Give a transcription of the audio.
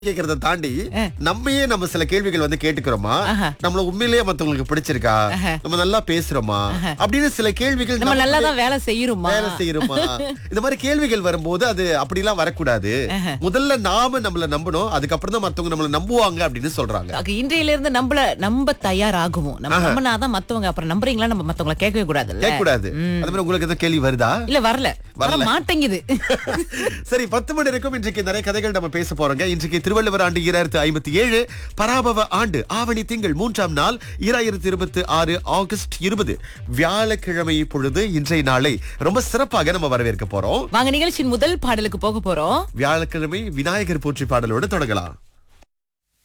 கேக்குறத தாண்டி நம்மையே நம்ம சில கேள்விகள் வந்து கேட்டுக்கிறோமா ஆஹா. நம்மள உண்மையிலேயே மத்தவங்களுக்கு பிடிச்சிருக்கா நம்ம நல்லா பேசுறோமா அப்படின்னு சில கேள்விகள் நம்ம நமக்கு நல்லா தான் வேலை செய்யறோமா வேலை செய்யறோமா இந்த மாதிரி கேள்விகள் வரும்போது அது அப்படிலாம் வரக்கூடாது முதல்ல நாம நம்மள நம்பணும் அதுக்கப்புறம் தான் மத்தவங்க நம்மள நம்புவாங்க அப்படின்னு சொல்றாங்க அதுக்கு இன்றையில இருந்து நம்மள நம்ப தயாராகுவோம் நம்ம நம்பினாதான் மத்தவங்க அப்புறம் நம்புறீங்களா நம்ம மத்தவங்கள கேட்கவே கூடாதுல்ல கேட்க கூடாது அது மாதிரி உங்களுக்கு எதாவது கேள்வி வருதா இல்ல வரல வர மாட்டேங்குது சரி பத்து மணி இருக்கும் இன்றைக்கு நிறைய கதைகள் நம்ம பேச போறோங்க இன்றைக்கு திருவள்ளுவர் ஆண்டு ஈராயிரத்து ஐம்பத்தி ஏழு பராபவ ஆண்டு ஆவணி திங்கள் மூன்றாம் நாள் ஈராயிரத்து இருபத்தி ஆறு ஆகஸ்ட் இருபது வியாழக்கிழமை பொழுது இன்றைய நாளை ரொம்ப சிறப்பாக நம்ம வரவேற்க போறோம் வாங்க நிகழ்ச்சியின் முதல் பாடலுக்கு போக போறோம் வியாழக்கிழமை விநாயகர் போற்றி பாடலோடு தொடங்கலாம்